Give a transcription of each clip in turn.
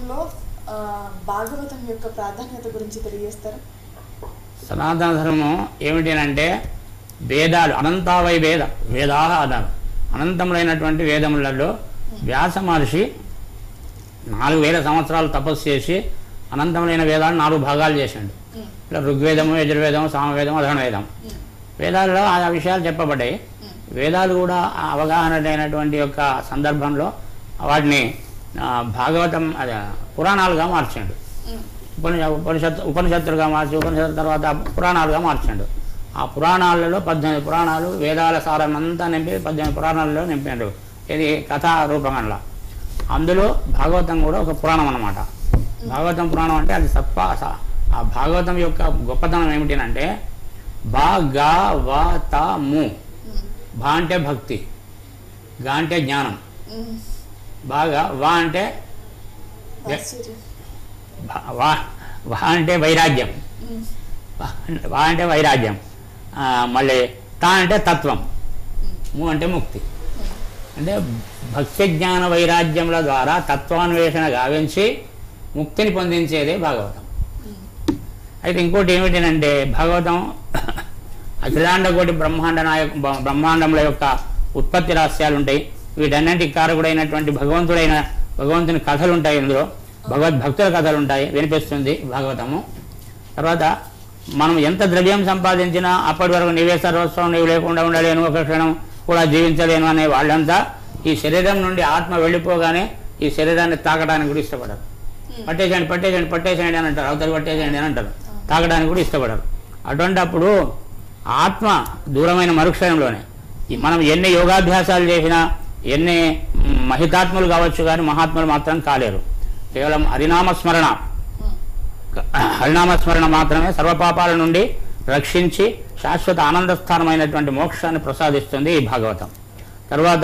ధర్మంలో ఆ, భాగవతం యొక్క ప్రాధాన్యత గురించి తెలియజేస్తారా సనాతన ధర్మం ఏమిటి అంటే వేదాలు అనంతావై వేద వేదాహ అన్నారు అనంతములైనటువంటి వేదములలో వ్యాస మహర్షి నాలుగు వేల సంవత్సరాలు తపస్సు చేసి అనంతములైన వేదాలు నాలుగు భాగాలు చేసిండు ఉమ్, ఇట్లా ఋగ్వేదము యజుర్వేదము సామవేదం అధర్వవేదం ఉమ్, వేదాల్లో ఆ విషయాలు చెప్పబడ్డాయి ఉమ్, వేదాలు కూడా ఆ అవగాహన లేనటువంటి యొక్క సందర్భంలో వాటిని ఆ, భాగవతం అదే పురాణాలుగా మార్చాడు ఉమ్, ఉపనిష ఉపనిషత్తు ఉపనిషత్తులుగా మార్చి ఉపనిషత్తు తర్వాత పురాణాలుగా మార్చాడు ఆ పురాణాలలో పద్దెనిమిది పురాణాలు వేదాల సారాన్నంతా నింపి పద్దెనిమిది పురాణాలలో నింపాడు ఇది కథా రూపంగా అందులో భాగవతం కూడా ఒక పురాణం అన్నమాట భాగవతం పురాణం అంటే అది సత్ప స- ఆ భాగవతం యొక్క గొప్పతనం ఏమిటంటే బా గా వా త ము ఉమ్, భా అంటే భక్తి గా అంటే జ్ఞానం ఉమ్. బాగా వా అంటే ఆశ్చర్యం. భా- వా వా అంటే వైరాగ్యం ఉమ్, వా అంటే వైరాగ్యం ఆ, మళ్ళీ తా అంటే తత్వం ఉమ్, ము అంటే ముక్తి ఉమ్, అంటే భక్తి జ్ఞాన వైరాగ్యముల ద్వారా తత్వాన్వేషణ గావించి ముక్తిని పొందించేదే భాగవతం ఉమ్, అయితే ఇంకోటి ఏమిటంటే భాగవతం అఖిలాండ కోటి బ్రహ్మాండ నాయక బ- బ్రహ్మాండముల యొక్క ఉత్పత్తి రహస్యాలు ఉంటాయి వీటన్నింటికి కారకుడైనటువంటి భగవంతుడైన భగవంతుని కథలు ఉంటాయి ఇందులో భగవద్భక్తుల కథలు ఉంటాయి వినిపిస్తుంది భాగవతము తర్వాత మనం ఎంత ద్రవ్యం సంపాదించినా అప్పటి వరకు నీవే సర్వస్వం నీవు లేకుండా ఉండలేను ఒక క్షణం కూడా జీవించలేను అనే వాళ్ళంతా ఈ శరీరం నుండి ఆత్మ వెళ్ళిపోగానే ఈ శరీరాన్ని తాకడానికి కూడా ఇష్టపడరు ఉమ్. పట్టేసేయండి పట్టేసేయండి పట్టేసేయండి అని అంటారు అవతల పట్టేసేయండి అని అంటారు తాగడానికి కూడా ఇష్టపడరు అటువంటి అప్పుడు ఆత్మ దూరమైన మరుక్షణంలోనే ఈ మనం ఎన్ని యోగాభ్యాసాలు చేసినా ఎన్ని మ్, మహితాత్ములు కావచ్చు కానీ మహాత్ములు మాత్రం కాలేరు కేవలం హరినామస్మరణ ఉమ్, హరినామస్మరణ మాత్రమే సర్వపాపాల నుండి రక్షించి శాశ్వత ఆనందస్థానమైనటువంటి మోక్షాన్ని ప్రసాదిస్తుంది ఈ భాగవతం తర్వాత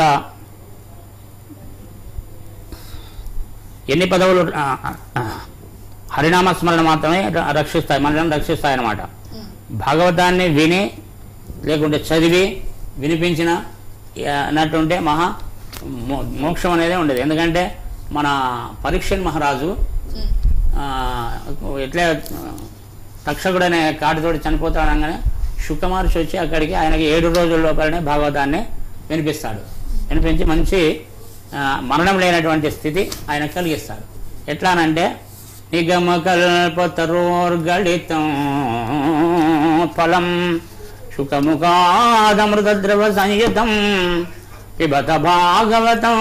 ఎన్ని పదవులు ఆ, ఆ, హరినామస్మరణ మాత్రమే ర- రక్షిస్తాయి మనల్ని రక్షిస్తాయి అన్నమాట ఉమ్, భాగవతాన్ని విని లేకుంటే చదివి వినిపించిన ఆ, అన్నట్టుంటే మహా మో- మోక్షం అనేది ఉండేది ఎందుకంటే మన పరీక్షన్ మహారాజు ఉమ్, ఆ, ఎట్లా తక్షకుడు అనే కాటితోటి చనిపోతాడనగానే శుకమహర్షి వచ్చి అక్కడికి ఆయనకి ఏడు రోజుల లోపలనే భాగవతాన్ని వినిపిస్తాడు వినిపించి మంచి ఆ, మరణం లేనటువంటి స్థితి ఆయన కలిగిస్తాడు ఎట్లానంటే నిగమ కల్పతరోర్గళితం ఫలం శుకముఖాదమృతద్రవ సంయుతం పిబత భాగవతం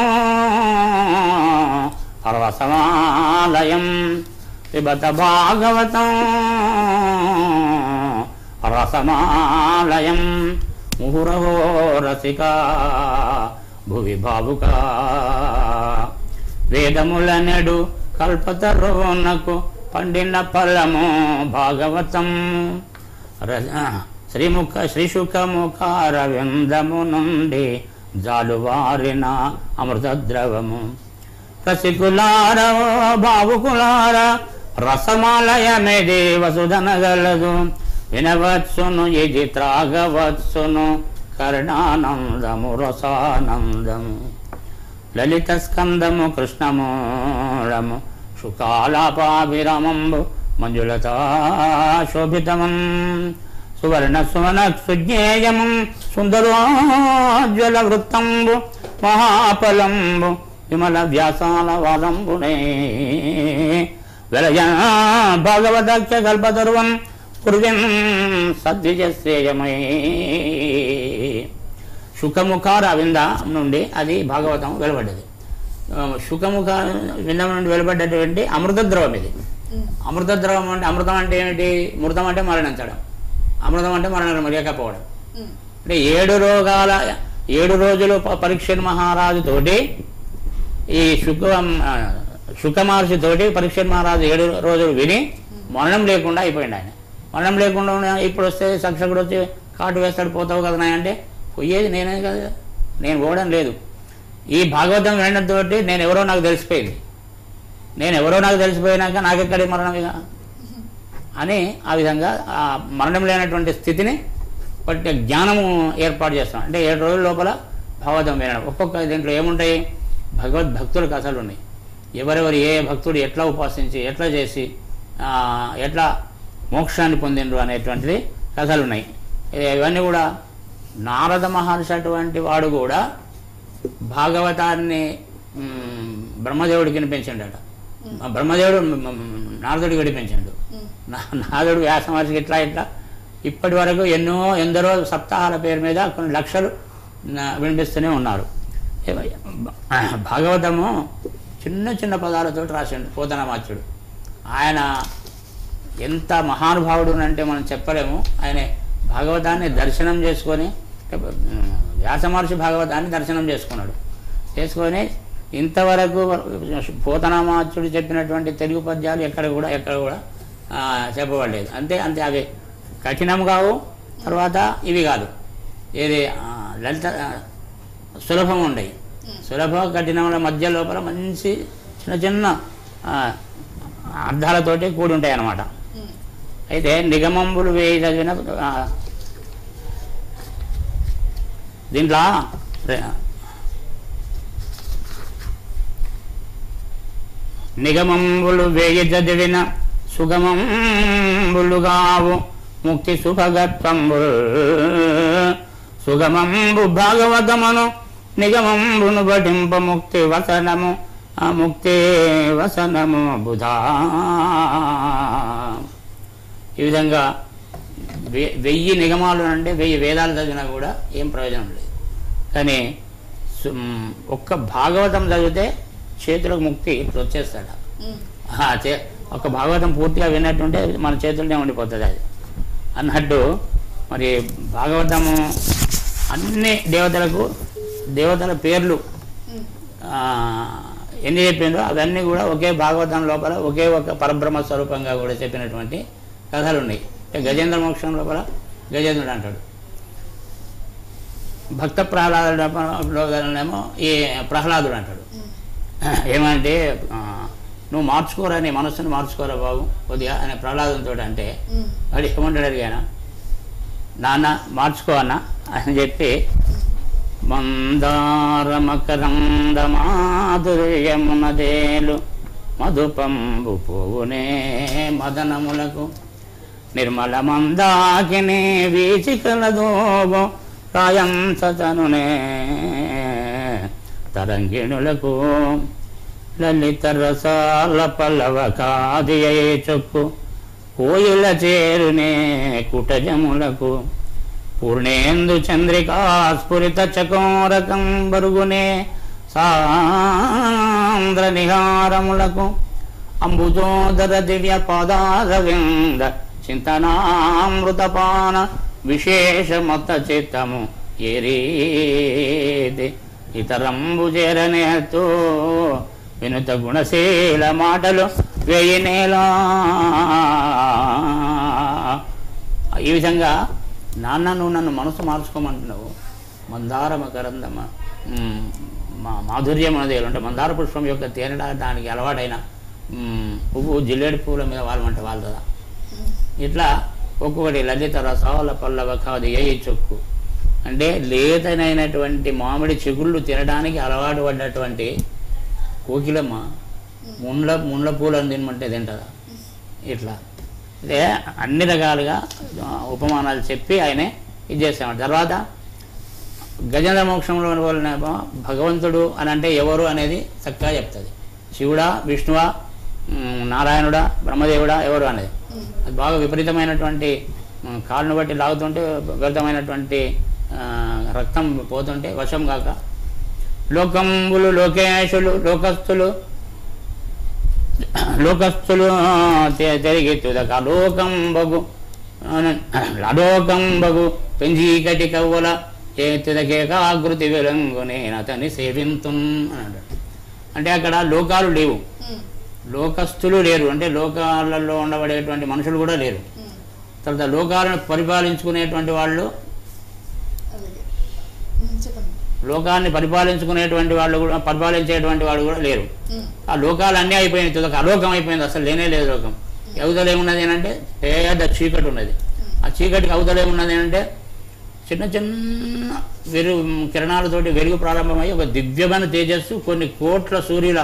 రసమాలయం పిబత భాగవతం రసమాలయం ముహురహో రసికా భువి భావుకా వేదముల నెడు కల్పతరునకు పండిన ఫలము భాగవతం ర- శ్రీముఖ శ్రీశుఖముఖార విందము నుండి జాలువారిన అమృత ద్రవము రసికులార భావుకులార రసమాలయమేది వసుధనగలదు వినవత్సును ఇది త్రాగవత్సును కరుణానందము రసానందము లలిత స్కందము కృష్ణమూలము శుకాలాపాభిరమంబు మంజులతా శోభితమం సువర్ణ సువన సుజ్ఞేయము సుందరోజ్వల వృత్తంబు మహాఫలంబు విమల వ్యాసాల వాలంబునే వెలయ భగవదక్ష కల్పతరువం కుర్యం సద్విజశ్రేయమై శుకముఖార వింద నుండి అది భాగవతం వెలువడ్డది ఆ, శుకముఖ విందం నుండి వెలువడ్డటువంటి అమృత ద్రవం ఇది ఉమ్, అమృత ద్రవం అంటే అమృతం అంటే ఏమిటి మృతం అంటే మరణించడం అమృతం అంటే మరణం లేకపోవడం ఉమ్, అంటే ఏడు రోగాల ఏడు రోజులు ప- పరీక్ష మహారాజుతోటి ఈ శుక శుక మహర్షి తోటి పరీక్ష మహారాజు ఏడు రోజులు విని మరణం లేకుండా అయిపోయింది ఆయన మరణం లేకుండా ఉన్న- ఇప్పుడు వస్తే సక్షకుడు వచ్చి కాటు వేస్తాడు పోతావు కదా నాయన అంటే పోయేది నేనే కదా నేను పోవడం లేదు ఈ భాగవతం వినడంతో నేను ఎవరో నాకు తెలిసిపోయింది నేను ఎవరో నాకు తెలిసిపోయినాక నాకెక్కడి మరణం ఇక అని ఆ విధంగా ఆ మరణం లేనటువంటి స్థితిని బట్టి జ్ఞానము ఏర్పాటు చేస్తాం అంటే ఏడు రోజుల లోపల భాగవతం వినడం ఒక్కొక్క దీంట్లో ఏముంటాయి భగవద్భక్తుల కథలు ఉన్నాయి ఎవరెవరు ఏ భక్తుడు ఎట్లా ఉపాసించి ఎట్లా చేసి ఆ, ఎట్లా మోక్షాన్ని పొందిండ్రు అనేటువంటిది కథలు ఉన్నాయి ఇవన్నీ కూడా నారద మహర్షి అటువంటి వాడు కూడా భాగవతాన్ని మ్, బ్రహ్మదేవుడికి వినిపించిండట ఆ బ్రహ్మదేవుడు మ్, మ్, నారదుడికి వినిపించాడు ఉమ్, నా- నారదుడు వ్యాస మహర్షికి ఇట్లా ఇట్లా ఇప్పటి వరకు ఎన్నో ఎందరో సప్తాహాల పేరు మీద కొన్ని లక్షలు నా- వినిపిస్తూనే ఉన్నారు ఏ- భాగవతము చిన్న చిన్న పదాలతో రాసిండు పోతనమాచుడు ఆయన ఎంత మహానుభావుడు అంటే మనం చెప్పలేము ఆయన భాగవతాన్ని దర్శనం చేసుకొని వ్యాస మహర్షి భాగవతాన్ని దర్శనం చేసుకున్నాడు చేసుకొని ఇంతవరకు పోతనామాచుడు చెప్పినటువంటి తెలుగు పద్యాలు ఎక్కడ కూడా ఎక్కడ కూడా ఆ, చెప్పబడలేదు అంతే అంతే అవి కఠినం కావు తర్వాత ఇవి కాదు ఏది ఆ, లలిత ఆ, సులభం ఉండయి సులభ కఠినముల మధ్య లోపల మంచి చిన్న చిన్న ఆ, అర్థాలతోటి కూడి ఉంటాయి అన్నమాట ఉమ్, అయితే నిగమంబులు వేయి చదివిన ఆ, దీంట్లో రే- నిగమంబులు వేయి చదివిన సుగమంబులుగావు ముక్తి సుఖగత్వంబుల్ సుగమంబు భాగవతమును నిగమంబును పఠింప ముక్తి వసనము ఆ ముక్తి వసనము బుధా ఈ విధంగా వె- వెయ్యి నిగమాలు అంటే వెయ్యి వేదాలు చదివినా కూడా ఏం ప్రయోజనం లేదు కానీ సు- మ్, ఒక్క భాగవతం చదివితే చేతులకు ముక్తి ఇట్లా వచ్చేస్తాడ ఉమ్, ఆ చే ఒక భాగవతం పూర్తిగా విన్నట్టుంటే మన చేతుల్లోనే ఉండిపోతుంది అది అన్నట్టు మరి భాగవతము అన్ని దేవతలకు దేవతల పేర్లు ఉమ్, ఆ, ఎన్ని చెప్పిండ్రో అవన్నీ కూడా ఒకే భాగవతం లోపల ఒకే ఒక పరబ్రహ్మ స్వరూపంగా కూడా చెప్పినటువంటి కథలు ఉన్నాయి అంటే గజేంద్ర మోక్షం లోపల గజేంద్రుడు అంటాడు భక్త ప్రహ్లాదుడేమో ఈ ప్రహ్లాదుడు అంటాడు ఉమ్, ఏమంటే ఆ, నువ్వు మార్చుకోరా నీ మనస్సును మార్చుకోరా బాబు కొద్దిగా అనే ప్రహ్లాదంతో అంటే ఉమ్, వాడు ఏమంటాడు అడిగాను నాన్న మార్చుకో అన్న అని చెప్పి మందారమకరందమాధుర్యమునదేలు మధుపంబు పోవునే మదనములకు నిర్మల మందాకిని వీచికలదోగో కాయం సతనునే తరంగిణులకు లలిత రసాల పల్లవ కాదియే చొక్కు కోయిల చేరునే కుటజములకు పూర్ణేందు చంద్రికా స్ఫురిత చకోరకం బరుగునే సాంద్ర నిహారములకు అంబుజోదర దివ్య పదారవింద చింతనామృతపాన విశేష మత చిత్తము ఏరీది ఇతరంబు చేరనేతో వినుత గుణశీల మాటలు వేయినేలా ఈ విధంగా నాన్న నువ్వు నన్ను మనసు మార్చుకోమంటున్నావు మందార మకరందమ మ్, మా మాధుర్యం అనేది అంటే మందార పుష్పం యొక్క తేనె దానికి అలవాటైన మ్, పువ్వు జిల్లేడు పువ్వుల మీద వాళ్ళమంటే వాళ్ళదా ఇట్లా ఒక్కొక్కటి లలిత రసాల పల్లవ కాదు ఏ చొక్కు అంటే లేతనైనటువంటి మామిడి చిగుళ్ళు తినడానికి అలవాటు పడ్డటువంటి కోకిలమ్మ ముండ్ల ముండ్ల పూలను తినమంటే తింటదా ఇట్లా అంటే అన్ని రకాలుగా ఆ, ఉపమానాలు చెప్పి ఆయనే ఇది చేసాడు తర్వాత గజేంద్ర మోక్షంలో వాళ్ళనేమో భగవంతుడు అని అంటే ఎవరు అనేది చక్కగా చెప్తుంది శివుడా విష్ణువా ఉమ్, నారాయణుడా బ్రహ్మదేవుడా ఎవరు అనేది ఉమ్, అది బాగా విపరీతమైనటువంటి ఉమ్, కాళ్ళను బట్టి లాగుతుంటే విపరీతమైనటువంటి ఆ, రక్తం పోతుంటే వశం కాక లోకంబులు లోకేశులు లోకస్తులు లోకస్తులు తె- తిరిగి తుదక లోకం బగు అలోకం బగు పెంజీకటి కవ్వల ఏ తుదకేకాకృతి వెలంగు నేను అతని సేవింతున్ అని అంటాడు అంటే అక్కడ లోకాలు లేవు ఉమ్, లోకస్తులు లేరు అంటే లోకాలలో ఉండబడేటువంటి మనుషులు కూడా లేరు ఉమ్, తర్వాత లోకాలను పరిపాలించుకునేటువంటి వాళ్ళు అలాగే ఉమ్, చెప్పండి లోకాన్ని పరిపాలించుకునేటువంటి వాళ్ళు కూడా పరిపాలించేటువంటి వాళ్ళు కూడా లేరు ఉమ్, ఆ లోకాలు అన్నీ అయిపోయినాయి తుదక అలోకం అయిపోయింది అసలు లేనే లేదు లోకం అవతల ఏమున్నది అంటే పేద చీకటి ఉన్నది ఆ చీకటికి అవతల ఏమున్నది అంటే చిన్న చిన్న వెలుగు కిరణాలతోటి వెలుగు ప్రారంభమై ఒక దివ్యమైన తేజస్సు కొన్ని కోట్ల సూర్యుల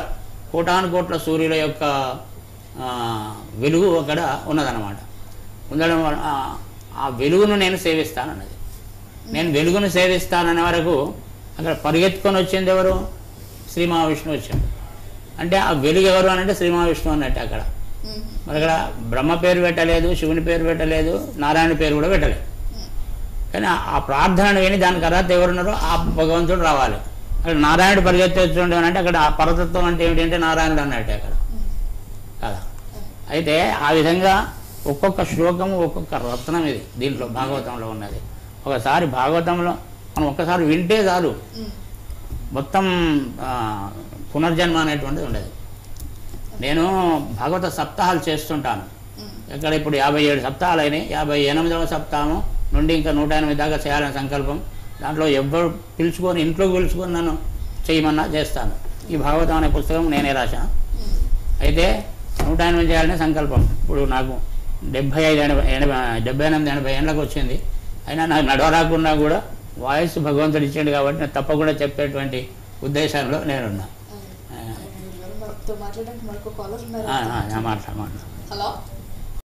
కోటాను కోట్ల సూర్యుల యొక్క ఆ, వెలుగు అక్కడ ఉన్నదన్నమాట ఉండడం వల్ల ఆ- ఆ వెలుగును నేను సేవిస్తానన్నది నేను వెలుగును సేవిస్తాననే వరకు అక్కడ పరిగెత్తుకొని వచ్చింది ఎవరు శ్రీ మహావిష్ణువు వచ్చాడు అంటే ఆ వెలుగు ఎవరు అని అంటే శ్రీ మహావిష్ణువు అన్నట్టు అక్కడ మ్మ్. మరి అక్కడ బ్రహ్మ పేరు పెట్టలేదు శివుని పేరు పెట్టలేదు నారాయణ పేరు కూడా పెట్టలేదు కానీ ఆ- ఆ ప్రార్థనను విని దానికి అర్హత ఎవరున్నారో ఆ భగవంతుడు రావాలి అక్కడ నారాయణుడు పరిగెత్తుండే అంటే అక్కడ ఆ పరతత్వం అంటే ఏమిటి అంటే నారాయణుడు అన్నట్టే అక్కడ కదా అయితే ఆ విధంగా ఒక్కొక్క శ్లోకము ఒక్కొక్క రత్నం ఇది దీంట్లో భాగవతంలో ఉన్నది ఒకసారి భాగవతంలో మనం ఒక్కసారి వింటే చాలు మ్మ్. మొత్తం ఆ, పునర్జన్మ అనేటువంటిది ఉండదు నేను భాగవత సప్తాహాలు చేస్తుంటాను మ్మ్. ఇక్కడ ఇప్పుడు యాభై ఏడు సప్తాహాలు అయినాయి యాభై ఎనిమిదవ సప్తాహం నుండి ఇంకా నూట ఎనిమిది దాకా చేయాలని సంకల్పం దాంట్లో ఎవ్వరు పిలుచుకొని ఇంట్లోకి పిలుచుకొని నన్ను చేయమన్నా చేస్తాను ఈ భాగవతం అనే పుస్తకం నేనే రాశాను మ్మ్. అయితే నూట ఎనిమిది చేయాలనే సంకల్పం ఇప్పుడు నాకు డెబ్భై ఐదు ఎనభై ఎనభై డెబ్బై ఎనిమిది ఎనభై ఏళ్ళకి వచ్చింది అయినా నాకు నడవరాకున్నా కూడా వాయిస్ భగవంతుడు ఇచ్చాడు కాబట్టి నేను తప్పకుండా చెప్పేటువంటి ఉద్దేశంలో నేనున్నా అదే. అదే గురుగారు. మనతో మాట్లాడడానికి మరొక కాలర్ ఉన్నారు ఆ, ఆ, ఆ, మాట్లా మాట్లా హలో